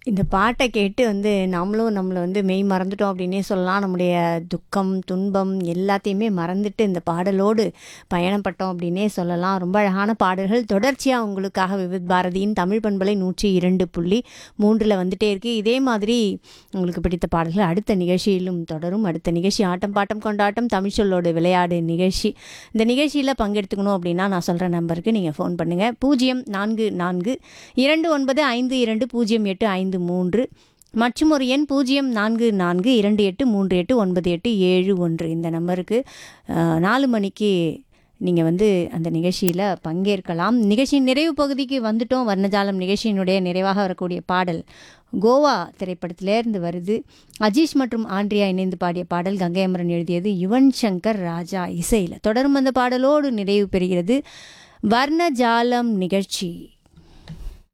இந்த பாட்டை கேட்டு வந்து நம்மளும் நம்மளை வந்து மெய் மறந்துட்டோம் அப்படின்னே சொல்லலாம் நம்முடைய துக்கம் துன்பம் எல்லாத்தையுமே மறந்துட்டு இந்த பாடலோடு பயணப்பட்டோம் அப்படின்னே சொல்லலாம் ரொம்ப அழகான பாடல்கள் தொடர்ச்சியாக உங்களுக்காக விவித் பாரதியின் தமிழ் பண்பலை நூற்றி இரண்டு புள்ளி மூன்றில் வந்துட்டே இருக்குது இதே மாதிரி உங்களுக்கு பிடித்த பாடல்கள் அடுத்த நிகழ்ச்சியிலும் தொடரும் அடுத்த நிகழ்ச்சி ஆட்டம் பாட்டம் கொண்டாட்டம் தமிழ் சொல்லோடு விளையாடு நிகழ்ச்சி இந்த நிகழ்ச்சியில் பங்கெடுத்துக்கணும் அப்படின்னா நான் சொல்கிற நம்பருக்கு நீங்கள் ஃபோன் பண்ணுங்கள் பூஜ்ஜியம் நான்கு நான்கு இரண்டு ஒன்பது ஐந்து இரண்டு பூஜ்ஜியம் எட்டு ஐந்து மூன்று மற்றும் ஒரு எண் பூஜ்ஜியம் நான்கு நான்கு இரண்டு எட்டு மூன்று எட்டு ஒன்பது எட்டு ஏழு ஒன்று இந்த நம்பருக்கு அஹ், நாலு மணிக்கு நீங்கள் வந்து அந்த நிகழ்ச்சியில் பங்கேற்கலாம் நிகழ்ச்சியின் நிறைவு பகுதிக்கு வந்துட்டோம் வர்ணஜாலம் நிகழ்ச்சியினுடைய நிறைவாக வரக்கூடிய பாடல் கோவா திரைப்படத்திலேருந்து வருது அஜீஷ் மற்றும் ஆண்ட்ரியா இணைந்து பாடிய பாடல் கங்கை அமரன் எழுதியது யுவன் சங்கர் ராஜா இசையில் தொடரும் அந்த பாடலோடு நிறைவு பெறுகிறது வர்ணஜாலம் நிகழ்ச்சி